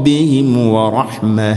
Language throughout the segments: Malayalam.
ربهم ورحمة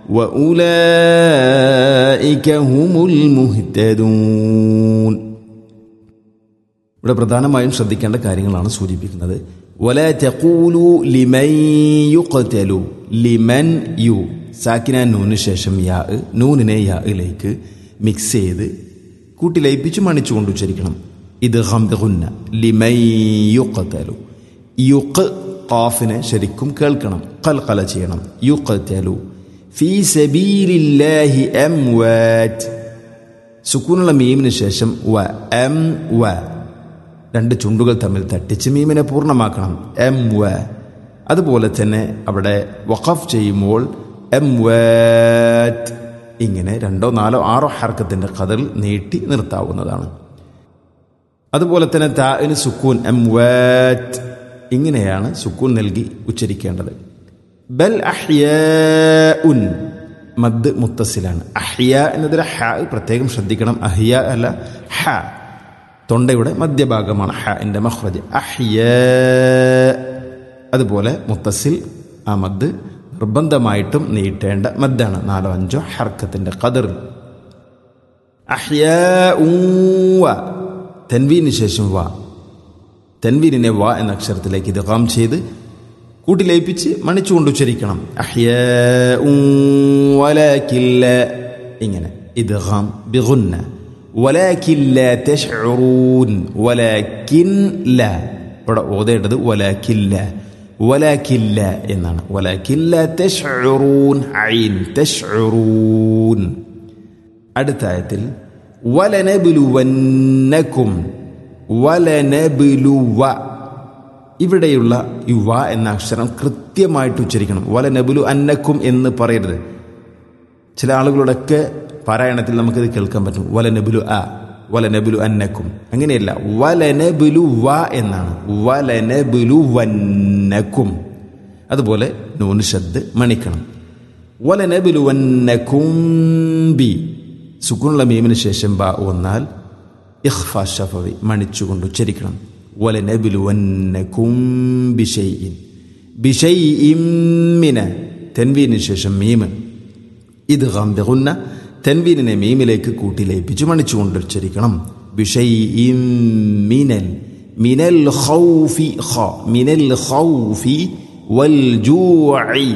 وأولئك هم المهتدون ഇവിടെ പ്രധാനമായും ശ്രദ്ധിക്കേണ്ട കാര്യങ്ങളാണ് സൂചിപ്പിക്കുന്നത് വല തെക്കൂലു ലിമൻ യുഖ്തലു ലിമൻ യു സാക്കിന നൂന് ശേഷം യാ നൂനിനെ യായിലേക്ക് മിക്സ് ചെയ്ത് കൂട്ടി ലയിപ്പിച്ച് മണിച്ചുകൊണ്ട് ഉച്ചരിക്കണം ഇത് ഹംബുന്ന ലിമൻ യുഖ്തലു യുഖ് ഖാഫിനെ ശരിക്കും കേൾക്കണം കൽക്കല ചെയ്യണം യുഖ്തലു ഫീ സബീലില്ലാഹി അംവാറ്റ് സുക്കൂനുള്ള മീമിന് ശേഷം വ എം വ രണ്ട് ചുണ്ടുകൾ തമ്മിൽ തട്ടിച്ച് മീമിനെ പൂർണ്ണമാക്കണം എം വ അതുപോലെ തന്നെ അവിടെ വഖഫ് ചെയ്യുമ്പോൾ എം വാറ്റ് ഇങ്ങനെ രണ്ടോ നാലോ ആറോ ഹർക്കത്തിന്റെ കതിൽ നീട്ടി നിർത്താവുന്നതാണ് അതുപോലെ തന്നെ താന് സുക്കൂൻ എം വാറ്റ് ഇങ്ങനെയാണ് സുക്കൂൻ നൽകി ഉച്ചരിക്കേണ്ടത് ബൽ അഹ്യ ഉൻ മദ് മുത്തസിലാണ് അഹ്യ എന്നതിലെ ഹ പ്രത്യേകം ശ്രദ്ധിക്കണം അഹ്യ അല്ല ഹ തൊണ്ടയുടെ മധ്യഭാഗമാണ് ഹ എൻ്റെ മഹ്റജ് അഹ്യ അതുപോലെ മുത്തസിൽ ആ മദ് നിർബന്ധമായിട്ടും നീട്ടേണ്ട മദ്ദാണ് നാലോ അഞ്ചോ ഹർക്കത്തിന്റെ കതിർ അഹ്യ തെൻവീന് ശേഷം വ തെൻവീനിനെ വ എന്ന അക്ഷരത്തിലേക്ക് ഇത് കാം ചെയ്ത് കൂട്ടി ലയിപ്പിച്ച് മണിച്ചുകൊണ്ട് ഉച്ചരിക്കണം അഹ്യ വലാക്കില്ല ഇങ്ങനെ ഇത് ഹാം ബിഗുന്ന ولكن لا تشعرون ولكن لا ഇവിടെ ഓതേണ്ടത് ولكن لا ولكن لا എന്നാണ് ولكن لا تشعرون عين تشعرون അടുത്ത ആയത്തിൽ വലനബുലുവന്നക്കും വലനബുലുവ ഇവിടെയുള്ള ഈ വ എന്ന അക്ഷരം കൃത്യമായിട്ട് ഉച്ചരിക്കണം വലനബുലു അന്നക്കും എന്ന് പറയരുത് ചില ആളുകളുടെയൊക്കെ പാരായണത്തിൽ നമുക്കിത് കേൾക്കാൻ പറ്റും വലനബുലു അ വലനബുലു അന്നക്കും അങ്ങനെയല്ല വലനബുലു വ എന്നാണ് വലനബുലു വന്നക്കും അതുപോലെ നൂന് ശബ്ദ് മണിക്കണം വലനബുലു വന്നക്കും ബി സുക്കുനുള്ള മീമിന് ശേഷം ബ വന്നാൽ ഇഖ്ഫ ഷഫവി മണിച്ചുകൊണ്ട് ഉച്ചരിക്കണം വലനബുലു വന്നക്കും ബിഷൈഇൻ ബിഷൈഇമ്മിന തെൻവീന് ശേഷം മീമ് ഇത് ഗംബിഗുന്ന തെൻവീനിനെ മീമിലേക്ക് കൂട്ടി ലയിപ്പിച്ച് മണിച്ചുകൊണ്ട് ഉച്ചരിക്കണം ബിഷൈഇം മിനൽ മിനൽ ഖൗഫി ഖ മിനൽ ഖൗഫി വൽ ജൂഇ